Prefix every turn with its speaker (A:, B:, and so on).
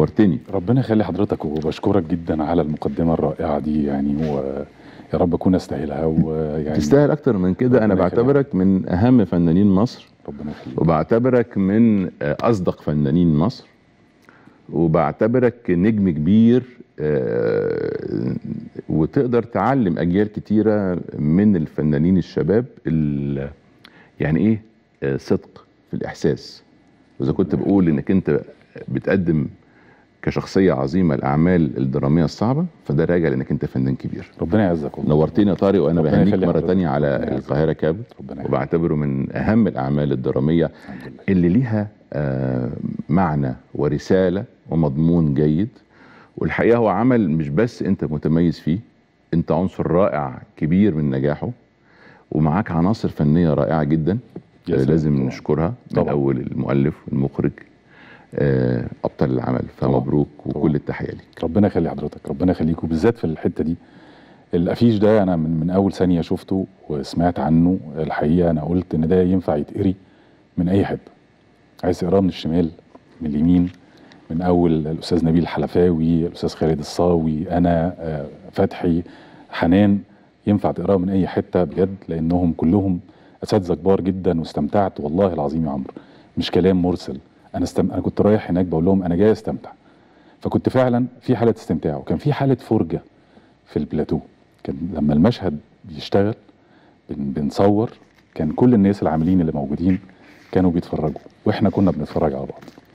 A: نورتني
B: ربنا يخلي حضرتك وبشكرك جدا على المقدمه الرائعه دي يعني ويا رب اكون استاهلها ويعني
A: تستاهل اكتر من كده انا
B: ربنا يخليك.
A: بعتبرك من اهم فنانين مصر
B: ربنا يخليك
A: وبعتبرك من آه، اصدق فنانين مصر وبعتبرك نجم كبير آه، وتقدر تعلم اجيال كتيره من الفنانين الشباب ال- يعني ايه آه، صدق في الاحساس واذا كنت بقول انك انت بتقدم كشخصيه عظيمه الاعمال الدراميه الصعبه فده راجع لانك انت فنان كبير
B: ربنا يعزك والله
A: نورتني يا طارق وانا
B: ربنا
A: بهنيك
B: يخلي
A: مره
B: حضرتك.
A: تانية على
B: ربنا يعزك.
A: القاهره كابت
B: ربنا يخليك.
A: وبعتبره من اهم الاعمال الدراميه
B: الحمد لله
A: اللي ليها آه، معنى ورساله ومضمون جيد والحقيقه هو عمل مش بس انت متميز فيه انت عنصر رائع كبير من نجاحه ومعاك عناصر فنيه رائعه جدا
B: يا
A: آه،
B: سلام
A: لازم
B: طبعاً.
A: نشكرها من
B: طبعاً.
A: اول المؤلف والمخرج آه، ابطال العمل فمبروك وكل
B: طبعاً.
A: التحيه ليك
B: ربنا يخلي حضرتك ربنا يخليك وبالذات في الحته دي الافيش ده انا من, من اول ثانيه شفته وسمعت عنه الحقيقه انا قلت ان ده ينفع يتقري من اي حته عايز تقراه من الشمال من اليمين من اول الاستاذ نبيل الحلفاوي الاستاذ خالد الصاوي انا آه، فتحي حنان ينفع تقراه من اي حته بجد لانهم كلهم اساتذه كبار جدا واستمتعت والله العظيم يا عمرو مش كلام مرسل انا استم... انا كنت رايح هناك بقول لهم انا جاي استمتع فكنت فعلا في حاله استمتاع وكان في حاله فرجه في البلاتو كان لما المشهد بيشتغل بن بنصور كان كل الناس العاملين اللي موجودين كانوا بيتفرجوا واحنا كنا بنتفرج على بعض